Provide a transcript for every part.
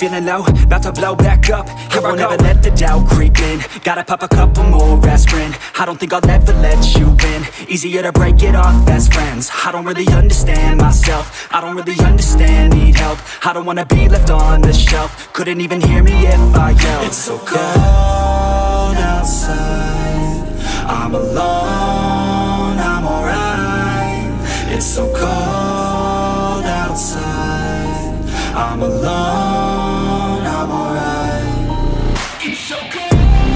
Feeling low, about to blow back up Here I won't ever let the doubt creep in Gotta pop a couple more aspirin I don't think I'll ever let you in Easier to break it off best friends I don't really understand myself I don't really understand, need help I don't wanna be left on the shelf Couldn't even hear me if I yelled It's so cold outside I'm alone, I'm alright It's so cold outside I'm alone, I'm alright It's so cold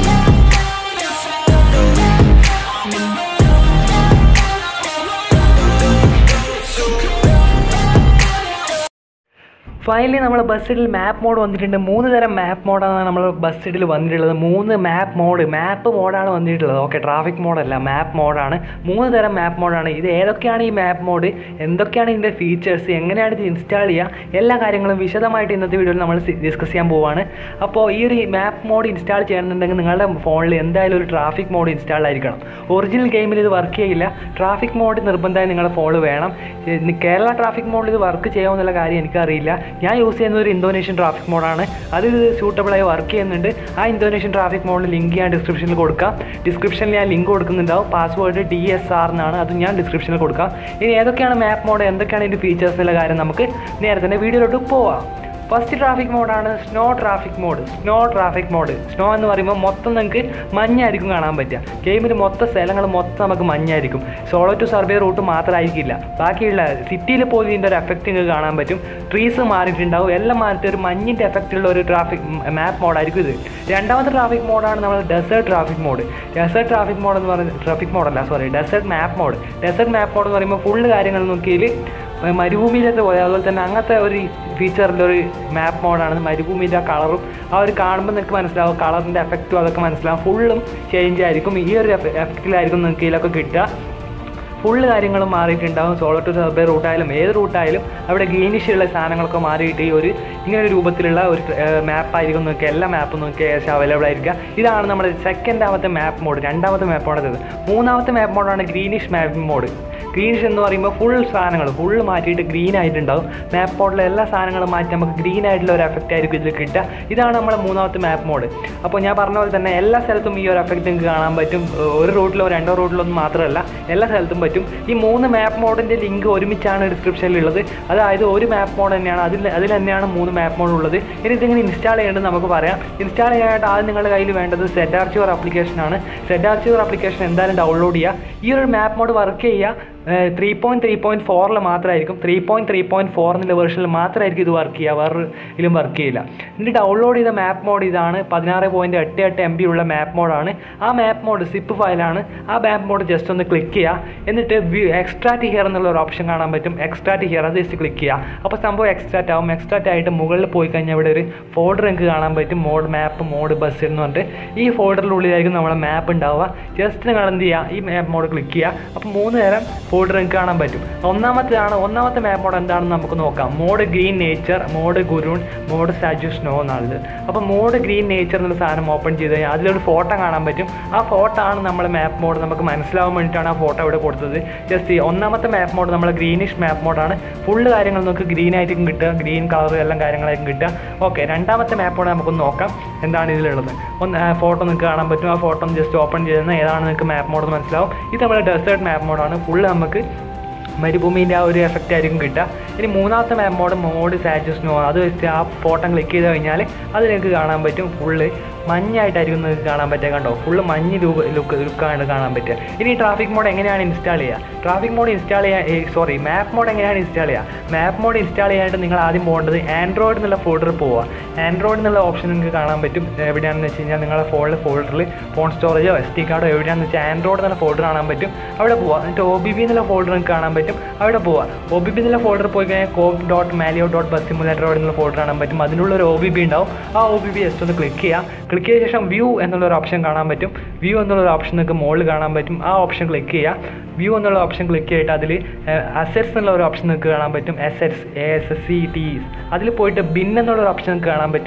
finally നമ്മൾ ബസ്സിൽ മാപ്പ് mode വന്നിട്ടുണ്ട് മൂന്ന് തരം മാപ്പ് മോഡാണ് നമ്മൾ ബസ്സിൽ വന്നിട്ടുള്ളത് മൂന്ന് മാപ്പ് mode മാപ്പ് മോഡാണ് വന്നിട്ടുള്ളത് ഓക്കെ ട്രാഫിക് മോഡല്ല മാപ്പ് മോഡാണ് മൂന്ന് തരം മാപ്പ് മോഡാണ് ഇത് ഏതൊക്കെയാണ് ഈ മാപ്പ് മോഡ് എന്തൊക്കെയാണ് ഇതിൻ്റെ ഫീച്ചേഴ്സ് എങ്ങനെയാണ് ഇത് ഇൻസ്റ്റാൾ ചെയ്യുക എല്ലാ കാര്യങ്ങളും വിശദമായിട്ട് ഇന്നത്തെ വീഡിയോയിൽ നമ്മൾ ഡിസ്കസ് ചെയ്യാൻ പോവാണ് അപ്പോൾ ഈ ഒരു മാപ്പ് മോഡ് ഇൻസ്റ്റാൾ ചെയ്യണമെന്നുണ്ടെങ്കിൽ നിങ്ങളുടെ ഫോണിൽ എന്തായാലും ഒരു ട്രാഫിക് മോഡ് ഇൻസ്റ്റാൾ ആയിരിക്കണം ഒറിജിനൽ ഗെയിമിൽ ഇത് വർക്ക് ചെയ്യില്ല ട്രാഫിക് മോഡ് നിർബന്ധമായി നിങ്ങളുടെ ഫോണിൽ വേണം ഇത് കേരള ട്രാഫിക് മോഡിൽ ഇത് വർക്ക് ചെയ്യുമെന്നുള്ള കാര്യം എനിക്കറിയില്ല ഞാൻ യൂസ് ചെയ്യുന്നത് ഒരു ഇന്തോനേഷ്യൻ ട്രാഫിക് മോഡാണ് അതിൽ ഇത് സൂട്ടബിളായി വർക്ക് ചെയ്യുന്നുണ്ട് ആ ഇന്തോനേഷ്യൻ ട്രാഫിക് മോഡിൽ ലിങ്ക് ഞാൻ ഡിസ്ക്രിപ്ഷനിൽ കൊടുക്കാം ഡിസ്ക്രിപ്ഷനിൽ ഞാൻ ലിങ്ക് കൊടുക്കുന്നുണ്ടാവും പാസ്വേഡ് ഡി എസ് ആർ എന്നാണ് അത് ഞാൻ ഡിസ്ക്രിപ്ഷനിൽ കൊടുക്കാം ഇനി ഏതൊക്കെയാണ് മാപ്പ് മോഡ് എന്തൊക്കെയാണ് ഇതിൻ്റെ ഫീച്ചേഴ്സ് എന്നുള്ള കാര്യം നമുക്ക് നേരെ തന്നെ വീഡിയോയിലോട്ട് പോവാം ഫസ്റ്റ് ട്രാഫിക് മോഡാണ് snow traffic mod snow traffic mod snow എന്ന് പറയുമ്പോൾ മൊത്തം നിങ്ങൾക്ക് മഞ്ഞായിരിക്കും കാണാൻ പറ്റുക ഗെയിമിൽ മൊത്തം സ്ഥലങ്ങൾ മൊത്തം നമുക്ക് മഞ്ഞായിരിക്കും സോളോ ടു സർവേ റൂട്ട് മാത്രമായിരിക്കില്ല ബാക്കിയുള്ള സിറ്റിയിൽ പോലും ഇതിൻ്റെ ഒരു എഫക്റ്റ് നിങ്ങൾക്ക് കാണാൻ പറ്റും ട്രീസ് മാറിയിട്ടുണ്ടാവും എല്ലാം മാറിയിട്ട് ഒരു മഞ്ഞിൻ്റെ എഫക്റ്റുള്ള ഒരു ട്രാഫിക് മാപ്പ് മോഡായിരിക്കും ഇത് രണ്ടാമത്തെ ട്രാഫിക് മോഡാണ് നമ്മൾ desert traffic mod desert traffic mod എന്ന് പറയുന്നത് ട്രാഫിക് മോഡല്ല sorry desert map mod desert map mod എന്ന് പറയുമ്പോൾ ഫുള്ള് കാര്യങ്ങൾ നോക്കിയാൽ മരുഭൂമിയിലത്തെ പോലെ അതുപോലെ തന്നെ അങ്ങനത്തെ ഒരു ഫീച്ചറിൻ്റെ ഒരു മാപ്പ് മോഡാണ് മരുഭൂമിയുടെ കളറും ആ ഒരു കാണുമ്പോൾ നിങ്ങൾക്ക് മനസ്സിലാവും കളറിൻ്റെ എഫക്റ്റും അതൊക്കെ മനസ്സിലാവും ഫുള്ളും ചേഞ്ച് ആയിരിക്കും ഈ ഒരു എഫക്റ്റിലായിരിക്കും നിങ്ങൾക്ക് ഇതിലൊക്കെ കിട്ടുക ഫുള്ള് കാര്യങ്ങളും മാറിയിട്ടുണ്ടാവും സോളോ ടു സർവേ റൂട്ടായാലും ഏത് റൂട്ടായാലും അവിടെ ഗ്രീനിഷ് ഉള്ള സാധനങ്ങളൊക്കെ മാറിയിട്ട് ഈ ഒരു ഇങ്ങനെ ഒരു രൂപത്തിലുള്ള ഒരു മാപ്പായിരിക്കും നോക്കിയാൽ എല്ലാ മാപ്പും നോക്കിയാൽ ഏകദേശം അവൈലബിൾ ആയിരിക്കുക ഇതാണ് നമ്മുടെ സെക്കൻഡാമത്തെ മാപ്പ് മോഡ് രണ്ടാമത്തെ മാപ്പ് മോഡത് മൂന്നാമത്തെ മാപ്പ് മോഡാണ് ഗ്രീനിഷ് മാപ്പ് മോഡ് ഗ്രീനിഷ് എന്ന് പറയുമ്പോൾ ഫുൾ സാധനങ്ങൾ ഫുൾ മാറ്റിയിട്ട് ഗ്രീൻ ആയിട്ടുണ്ടാവും മാപ്പ് മോഡിലെ എല്ലാ സാധനങ്ങളും മാറ്റി നമുക്ക് ഗ്രീൻ ആയിട്ടുള്ള ഒരു എഫക്റ്റ് ആയിരിക്കും ഇതിൽ കിട്ടുക ഇതാണ് നമ്മുടെ മൂന്നാമത്തെ മാപ്പ് മോഡ് അപ്പോൾ ഞാൻ പറഞ്ഞ പോലെ തന്നെ എല്ലാ സ്ഥലത്തും ഈ ഒരു എഫക്റ്റ് നിങ്ങൾക്ക് കാണാൻ പറ്റും ഒരു റൂട്ടിലോ രണ്ടോ റൂട്ടിലോ ഒന്നും മാത്രമല്ല എല്ലാ സ്ഥലത്തും പറ്റും ഈ മൂന്ന് മാപ്പ് മോഡിൻ്റെ ലിങ്ക് ഒരുമിച്ചാണ് ഡിസ്ക്രിപ്ഷനിലുള്ളത് അതായത് ഒരു മാപ്പ് മോഡ് തന്നെയാണ് അതിൽ അതിൽ തന്നെയാണ് മൂന്ന് മാപ്പ് മോഡ് ഉള്ളത് ഇനി ഇതിങ്ങനെ ഇൻസ്റ്റാൾ ചെയ്യേണ്ടത് നമുക്ക് പറയാം ഇൻസ്റ്റാൾ ചെയ്യാനായിട്ട് ആദ്യം നിങ്ങളുടെ കയ്യിൽ വേണ്ടത് സെഡ് ആർച്ചിവർ ആപ്ലിക്കേഷനാണ് സെഡ് ആർച്ചിവർ ആപ്ലിക്കേഷൻ എന്തായാലും ഡൗൺലോഡ് ചെയ്യുക ഈ ഒരു മാപ്പ് മോഡ് വർക്ക് ചെയ്യുക ത്രീ പോയിൻറ്റ് ത്രീ പോയിൻറ്റ് ഫോറിൽ മാത്രമായിരിക്കും three point three point four എന്നുള്ള വേർഷനിൽ മാത്രമായിരിക്കും ഇത് വർക്ക് ചെയ്യുക വേറെ ഇതിലും വർക്ക് ചെയ്യില്ല എന്നിട്ട് ഡൗൺലോഡ് ചെയ്ത മാപ്പ് മോഡ് ഇതാണ് പതിനാറ് പോയിൻറ്റ് എട്ട് എട്ട് എം ബി ഉള്ള മാപ്പ് മോഡാണ് ആ മാപ്പ് മോഡ് സിപ്പ് ഫയലാണ് ആ മാപ്പ് മോഡ് ജസ്റ്റ് ഒന്ന് ക്ലിക്ക് ചെയ്യുക എന്നിട്ട് വ്യൂ എക്സ്ട്രാക്ട് ഹിയർ എന്നുള്ള ഒരു ഓപ്ഷൻ കാണാൻ പറ്റും എക്സ്ട്രാക്ട് ഹിയർ അത് ജസ്റ്റ് ക്ലിക്ക് ചെയ്യുക അപ്പോൾ സംഭവം എക്സ്ട്രാക്ട് ആവും എക്സ്ട്രാക്ട് ആയിട്ട് മുകളിൽ പോയി കഴിഞ്ഞാൽ ഇവിടെ ഒരു ഫോൾഡർ നിങ്ങൾക്ക് കാണാൻ പറ്റും മോഡ് മാപ്പ് മോഡ് ബസ് എന്ന് പറഞ്ഞിട്ട് ഈ ഫോൾഡറിനുള്ളിലായിരിക്കും നമ്മളെ മാപ്പ് ഉണ്ടാവുക ജസ്റ്റ് നിങ്ങൾ എന്ത് ചെയ്യുക ഈ മാപ്പ് മോഡ് ക്ലിക്ക് ചെയ്യുക അപ്പോൾ മൂന്ന് നേരം ഫോൾഡർ നിങ്ങൾക്ക് കാണാൻ പറ്റും ഒന്നാമത്തേതാണ് ഒന്നാമത്തെ മാപ്പ് മോഡ് എന്താണെന്ന് നമുക്ക് നോക്കാം മോഡ് ഗ്രീൻ നേച്ചർ മോഡ് ഗുരുൺ മോഡ് സാജു സ്നോ എന്നുള്ളത് അപ്പോൾ മോഡ് ഗ്രീൻ നേച്ചർ എന്നുള്ള സാധനം ഓപ്പൺ ചെയ്ത് കഴിഞ്ഞാൽ അതിലൊരു ഫോട്ടോ കാണാൻ പറ്റും ആ ഫോട്ടോ ആണ് നമ്മുടെ മാപ്പ് മോഡ് നമുക്ക് മനസ്സിലാവാൻ വേണ്ടിയിട്ടാണ് ആ ഫോട്ടോ ഇവിടെ കൊടുത്തത് ജസ്റ്റ് ഒന്നാമത്തെ മാപ്പ് മോഡ് നമ്മുടെ ഗ്രീനിഷ് മാപ്പ് മോഡാണ് ഫുള്ള് കാര്യങ്ങൾ നമുക്ക് ഗ്രീൻ ആയിരിക്കും കിട്ടുക ഗ്രീൻ കളർ എല്ലാം കാര്യങ്ങളായിരിക്കും കിട്ടുക ഓക്കെ രണ്ടാമത്തെ മാപ്പ് മോഡ് നമുക്കൊന്ന് നോക്കാം എന്താണ് ഇതിലുള്ളത് ഒന്ന് ഫോട്ടോ നിങ്ങൾക്ക് കാണാൻ പറ്റും ആ ഫോട്ടോ ഒന്ന് ജസ്റ്റ് ഓപ്പൺ ചെയ്തെന്ന് ഏതാണ് നിങ്ങൾക്ക് മാപ്പ് മോഡ് മനസ്സിലാവും ഇത് നമ്മുടെ ഡെസേർട്ട് മാപ്പ് മോഡാണ് ഫുള്ള് നമുക്ക് മരുഭൂമിൻ്റെ ആ ഒരു എഫക്റ്റ് ആയിരിക്കും കിട്ടുക ഇനി മൂന്നാമത്തെ മാപ്പ് മോഡ് മോഡ് സാറ്റ് സ്നോ അത് വെച്ച് ആ ഫോട്ടോ ക്ലിക്ക് ചെയ്ത് കഴിഞ്ഞാൽ അത് നിങ്ങൾക്ക് കാണാൻ പറ്റും ഫുള്ള് മഞ്ഞായിട്ടായിരിക്കും നിങ്ങൾക്ക് കാണാൻ പറ്റുക കണ്ടോ ഫുള്ള് മഞ്ഞ് രൂപ ലുക്ക് ലുക്കാണ് കാണാൻ പറ്റുക ഇനി ട്രാഫിക് മോഡ് എങ്ങനെയാണ് ഇൻസ്റ്റാൾ ചെയ്യുക ട്രാഫിക് മോഡ് ഇൻസ്റ്റാൾ ചെയ്യാൻ സോറി മാപ്പ് മോഡ് എങ്ങനെയാണ് ഇൻസ്റ്റാൾ ചെയ്യുക മാപ്പ് മോഡ് ഇൻസ്റ്റാൾ ചെയ്യാനായിട്ട് നിങ്ങൾ ആദ്യം പോകേണ്ടത് ആൻഡ്രോയിഡ് എന്നുള്ള ഫോൾഡർ പോവുക ആൻഡ്രോയിഡ് എന്നുള്ള ഓപ്ഷൻ നിങ്ങൾക്ക് കാണാൻ പറ്റും എവിടെയാണെന്ന് വെച്ച് കഴിഞ്ഞാൽ നിങ്ങളുടെ ഫോണിലെ ഫോൾഡറിൽ ഫോൺ സ്റ്റോറേജോ എസ് ടി കാർഡോ എവിടെയാണെന്ന് വെച്ചാൽ ആൻഡ്രോയിഡ് എന്നുള്ള ഫോൾഡർ കാണാൻ പറ്റും അവിടെ പോവുക എന്നിട്ട് ഒ ബി ബി എന്നുള്ള ഫോൾഡർ നിങ്ങൾക്ക് കാണാൻ പറ്റും അവിടെ പോവുക ഒ ബി ബി എന്നുള്ള ഫോൾഡർ പോയി കഴിഞ്ഞാൽ com dot Maleo dot bus simulator എന്നുള്ള ഫോൾഡർ കാണാൻ പറ്റും അതിനുള്ള ഒരു ഒ ബി ബി ഉണ്ടാവും ആ ഒ ബി ബി ജസ്റ്റ് ഒന്ന് ക്ലിക്ക് ചെയ്യുക ക്ലിക്ക് ചെയ്ത ശേഷം വ്യൂ എന്നുള്ള ഒരു ഓപ്ഷൻ കാണാൻ പറ്റും വ്യൂ എന്നുള്ള ഒരു ഓപ്ഷൻ നിങ്ങൾക്ക് മുകളിൽ കാണാൻ പറ്റും ആ ഓപ്ഷൻ ക്ലിക്ക് ചെയ്യുക വ്യൂ എന്നുള്ള ഓപ്ഷൻ ക്ലിക്ക് ചെയ്തിട്ട് അതിൽ അസെറ്റ്സ് എന്നുള്ള ഒരു ഓപ്ഷൻ നിങ്ങൾക്ക് കാണാൻ പറ്റും assets A S S C T അതിൽ പോയിട്ട് ബിൻ എന്നുള്ള ഒരു ഓപ്ഷൻ നിങ്ങൾക്ക് കാണാൻ പറ്റും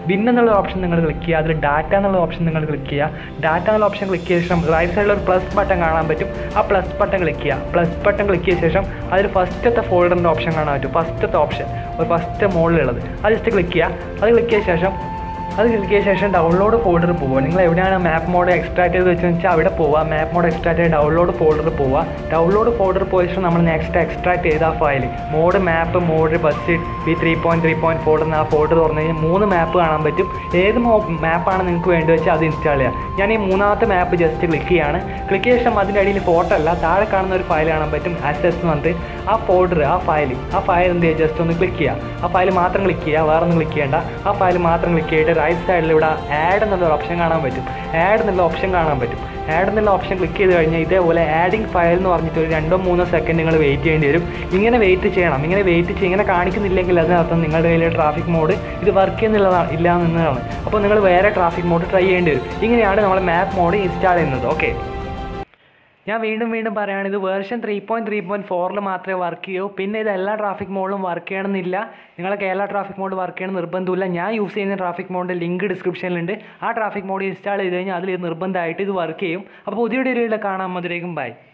വിൻ എന്നുള്ള ഓപ്ഷൻ നിങ്ങൾ ക്ലിക്ക് ചെയ്യുക അതിൽ ഡാറ്റ എന്നുള്ള ഓപ്ഷൻ നിങ്ങൾ ക്ലിക്ക് ചെയ്യുക ഡാറ്റ എന്നുള്ള ഓപ്ഷൻ ക്ലിക്ക് ചെയ്ത ശേഷം റൈറ്റ് സൈഡിൽ ഒരു പ്ലസ് ബട്ടൺ കാണാൻ പറ്റും ആ പ്ലസ് ബട്ടൺ ക്ലിക്ക് ചെയ്യുക പ്ലസ് ബട്ടൺ ക്ലിക്ക് ചെയ്ത ശേഷം അതിൽ ഫസ്റ്റത്തെ ഫോൾഡറിൻ്റെ ഓപ്ഷൻ കാണാൻ പറ്റും ഫസ്റ്റത്തെ ഓപ്ഷൻ ഒരു ഫസ്റ്റ് മുകളിലുള്ളത് അത് ജസ്റ്റ് ക്ലിക്ക് ചെയ്യുക അത് ക്ലിക്ക് ചെയ്ത ശേഷം അത് ക്ലിക്ക് ചെയ്ത ശേഷം ഡൗൺലോഡ് ഫോൾഡർ പോവുക നിങ്ങൾ എവിടെയാണ് മാപ്പ് മോഡ് എക്സ്ട്രാക്ട് ചെയ്ത് വെച്ചെന്ന് വെച്ചാൽ അവിടെ പോവുക മാപ്പ് മോഡ് എക്സ്ട്രാക്ട് ചെയ്ത് ഡൗൺലോഡ് ഫോൾഡർ പോവുക ഡൗൺലോഡ് ഫോൾഡർ പോയ ശേഷം നമ്മൾ നെക്സ്റ്റ് എക്സ്ട്രാക്ട് ചെയ്ത ആ file mod map mod bus B three point three point four എന്ന ആ ഫോൾഡർ തുറന്നു കഴിഞ്ഞാൽ മൂന്ന് മാപ്പ് കാണാൻ പറ്റും ഏത് മാപ്പാണ് നിങ്ങൾക്ക് വേണ്ടി വെച്ചാൽ അത് ഇൻസ്റ്റാൾ ചെയ്യുക ഞാൻ ഈ മൂന്നാമത്തെ മാപ്പ് ജസ്റ്റ് ക്ലിക്ക് ചെയ്യാണ് ക്ലിക്ക് ചെയ്ത ശേഷം അതിൻ്റെ അടിയിൽ ഫോട്ടോ അല്ല താഴെ കാണുന്ന ഒരു ഫയൽ കാണാൻ പറ്റും അസസ് എന്ന് പറഞ്ഞിട്ട് ആ ഫോൾഡർ ആ ഫയൽ ആ ഫയൽ എന്ത് ചെയ്യുക ജസ്റ്റ് ഒന്ന് ക്ലിക്ക് ചെയ്യുക ആ ഫയൽ മാത്രം ക്ലിക്ക് ചെയ്യുക വേറെ ഒന്നും ക്ലിക്ക് ചെയ്യേണ്ട ആ ഫയൽ മാത്രം ക്ലിക്ക് ചെയ്തിട്ട് റൈറ്റ് സൈഡിൽ ഇവിടെ ആഡ് എന്നുള്ള ഓപ്ഷൻ കാണാൻ പറ്റും ആഡ് എന്നുള്ള ഓപ്ഷൻ കാണാൻ പറ്റും ആഡ് എന്നുള്ള ഓപ്ഷൻ ക്ലിക്ക് ചെയ്ത് കഴിഞ്ഞാൽ ഇതേപോലെ ആഡിങ് ഫയൽ എന്ന് പറഞ്ഞിട്ട് ഒരു രണ്ടോ മൂന്നോ സെക്കൻഡ് നിങ്ങൾ വെയിറ്റ് ചെയ്യേണ്ടി വരും ഇങ്ങനെ വെയിറ്റ് ചെയ്യണം ഇങ്ങനെ വെയിറ്റ് ചെയ്ത് ഇങ്ങനെ കാണിക്കുന്നില്ലെങ്കിൽ അതിനർത്ഥം നിങ്ങളുടെ കയ്യിൽ ട്രാഫിക് മോഡ് ഇത് വർക്ക് ചെയ്യുന്നില്ലതാണ് ഇല്ല എന്നതാണ് അപ്പോൾ നിങ്ങൾ വേറെ ട്രാഫിക് മോഡ് ട്രൈ ചെയ്യേണ്ടി വരും ഇങ്ങനെയാണ് നമ്മൾ മാപ്പ് മോഡ് ഇൻസ്റ്റാൾ ചെയ്യുന്നത് ഓക്കെ ഞാൻ വീണ്ടും വീണ്ടും പറയുകയാണ് ഇത് version three point three point ഫോറിൽ മാത്രമേ വർക്ക് ചെയ്യൂ പിന്നെ ഇത് എല്ലാ ട്രാഫിക് മോഡിലും വർക്ക് ചെയ്യണമെന്നില്ല നിങ്ങളെ കേരള ട്രാഫിക് മോഡ് വർക്ക് ചെയ്യണം നിർബന്ധമില്ല ഞാൻ യൂസ് ചെയ്യുന്ന ട്രാഫിക് മോഡിൻ്റെ ലിങ്ക് ഡിസ്ക്രിപ്ഷനിലുണ്ട് ആ ട്രാഫിക് മോഡ് ഇൻസ്റ്റാൾ ചെയ്ത് കഴിഞ്ഞാൽ അതിൽ നിർബന്ധമായിട്ട് ഇത് വർക്ക് ചെയ്യും അപ്പോൾ പുതിയ വീഡിയോയിൽ കാണാൻ മധുരേക്കും ബൈ